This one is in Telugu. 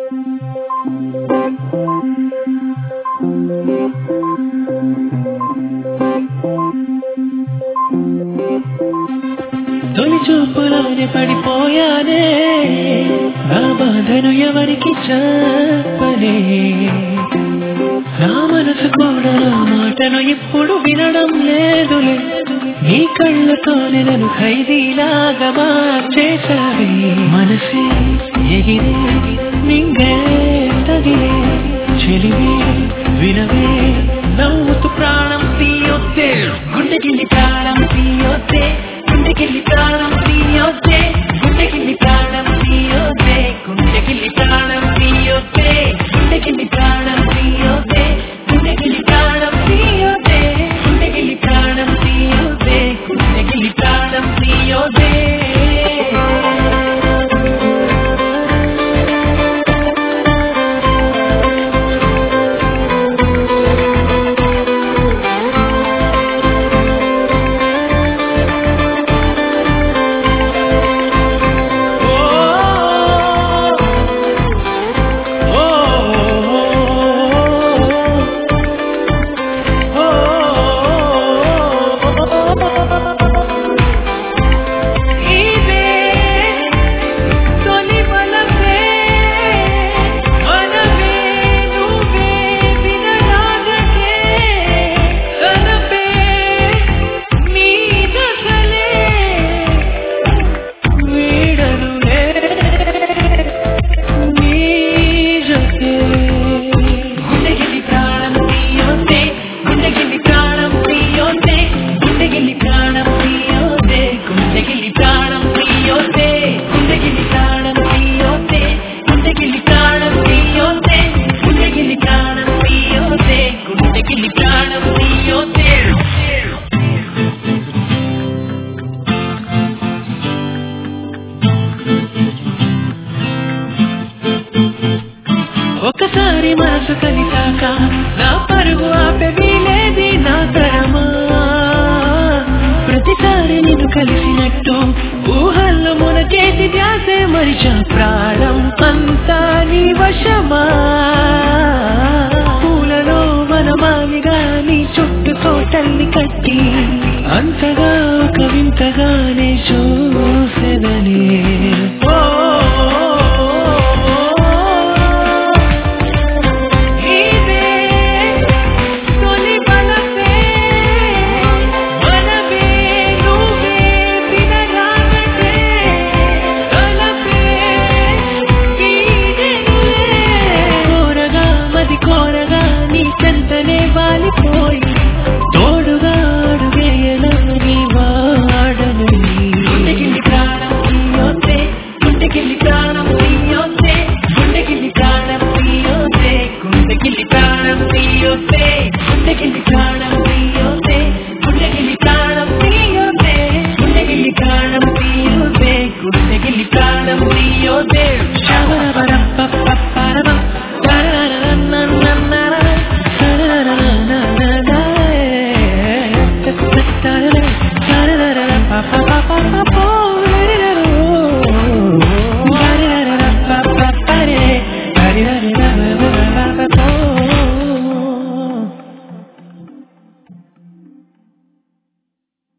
తొలి చూపులోనే పడిపోయానే నా బాధను ఎవరికి చెప్పనే నా మనసు కూడా నా మాటను ఇప్పుడు వినడం లేదులే నీ కళ్ళతోనే నన్ను ఖైదీలాగా మార్చేశావే మనసే ఎగిరే నింగే తగిలే చెలివే వినవే నవ్వుతూ ప్రాణం తీయొద్దే గుండెకిల్లి ప్రాణం తీయొద్దే గుండెకిల్లి ప్రాణం తీయొద్దే గుండెకిల్లి ప్రాణం తీయొద్దే గుండెకిల్లి ప్రాణం తీయొద్దే గుండెకిల్లి ప్రాణం తీయొద్దే గుండెకిల్లి ప్రాణం తీయొద్దే గుండెకిల్లి ప్రాణం తీయొద్దే గుండెకిల్లి ప్రాణం తీయొద్దే గుండెగిల్లి ప్రాణం తీయొద్దే గుండెగిల్లి ప్రాణం తీయొద్దే గుండెగిల్లి ప్రాణం తీయొద్దే గుండెగిల్లి ప్రాణం తీయొద్దే గుండెగిల్లి ప్రాణం తీయొద్దే గుండెగిల్లి ప్రాణం తీయొద్దే గుండెగిల్లి ప్రాణం తీయొద్దే గుండెగిల్లి ప్రాణం తీయొద్దే ఒకసారి మనసు కలిసాక నా పరుగు ఆపే వీలేది నా తరమా ప్రతిసారి నేను కలిసినట్టు ఊహల్లో మునకేసి ధ్యాసే మరిచా ప్రాణం అంతా నీ వశమా పూలలో వనమాలిగా నీ చుట్టూ తోటల్ని కట్టి అంతగా ఒక వింతగా